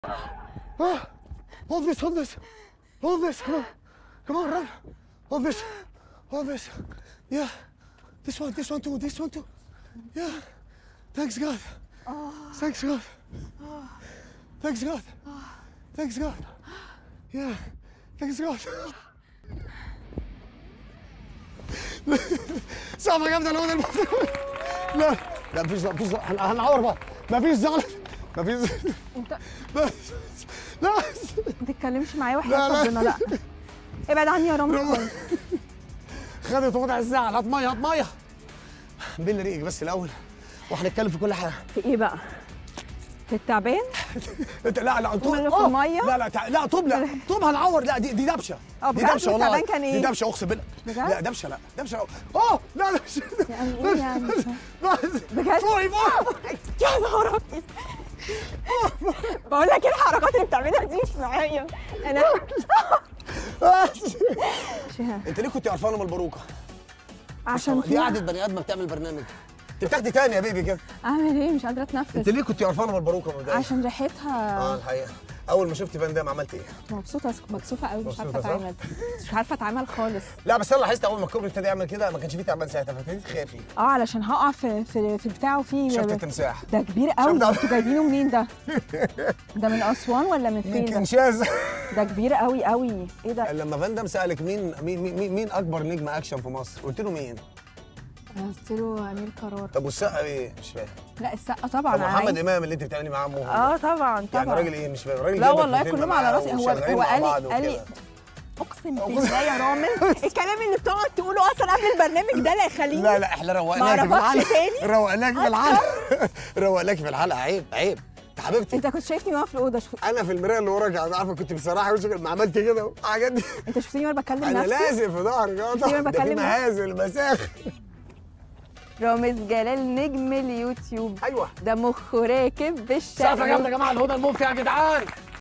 Ah, hold this, hold this, hold this. Come on, come on, run. Hold this, hold this. Yeah, this one, this one too, this one too. Yeah. Thanks God. Thanks God. Thanks God. Thanks God. Yeah. Thanks God. صعبة جامدة الأوضة الموضوع لا لا مفيش مفيش هن- هنعور بعض مفيش زعل مفيش انت بس لا ما تتكلمش معايا لا، وحياة لا. ربنا لا ابعد عني يا رامي لا. خالص. خدت وضع الزعل هات ميه هات ميه بل ريقك بس الاول وهنتكلم في كل حاجه في ايه بقى؟ في التعبان؟ انت لا لا طب ولا في آه، المية؟ لا لا تع- لا طب لا طب هنعور لا دي دي دبشه اه دي بجد؟ دبشه والله والتعبان كان ايه؟ دي دبشه اقسم بالله بجد؟ لا دبشه لا دبشه اه لا لا يعني ايه يعني؟ بس بجد؟ فوقي فوقي يا نهار أبيض. بقول لك ايه الحركات اللي بتعملها دي مش معايا انا شهاب انت ليه كنت قرفانه من الباروكه؟ عشان دي فيها قعده بني ادم بتعمل برنامج انت بتاخدي تاني يا بيبي كده اعمل ايه مش قادره انت اتنفس ليه كنت قرفانه من الباروكه من ده؟ عشان اه ريحتها الحقيقه اول ما شفت فان دام عملت ايه؟ مبسوطه مكسوفه قوي مش عارفه مبسوطة صح؟ اتعامل مش عارفه اتعامل خالص لا بس انا لاحظت اول ما الكوبري ابتدى يعمل كده ما كانش فيه تعبان ساعتها فابتديت تخافي اه علشان هقع في في في البتاع وفي شفت التمساح ده كبير قوي شفت- انتوا جايبينه منين ده؟ ده من اسوان ولا من فين يمكن ده؟ شاذ ده كبير قوي قوي ايه ده؟ لما فان دام سالك مين مين مين, مين اكبر نجم اكشن في مصر قلت له مين قلت له امير قرار طب والسقا ايه مش فاهم لا السقا طبعا طب محمد عايز- امام اللي انت بتعملي معاه مو اه طبعا طبعا يعني راجل ايه مش فاهم راجل لا جايبك والله في فيلم كلهم على معاه راسي هو وشغالين هو مع قال بعض لي قال لي وكده. اقسم بالله يا رامز الكلام اللي بتقعد تقوله اصلا قبل البرنامج ده لا يخليني لا لا احنا ما روقناكي في أعرفكش الحلقه تاني؟ روقناكي في الحلقه روقناكي في الحلقه عيب عيب انت حبيبتي انت كنت شايفني واقف في الاوضه شو... انا في المرايه اللي وراك يعني عارفه كنت بصراحه وشك ما عملت كده الحاجات دي انت شفتني وانا بكلم انا نفسي لازم في ظهرك اه شفتني طبعا وأنا ده في بكلم نفسي؟ مهازل مساخ رامز جلال نجم اليوتيوب ايوه ده مخه راكب سقفه جامده يا بالشقلب جماعه الهدى المفتي يا جدعان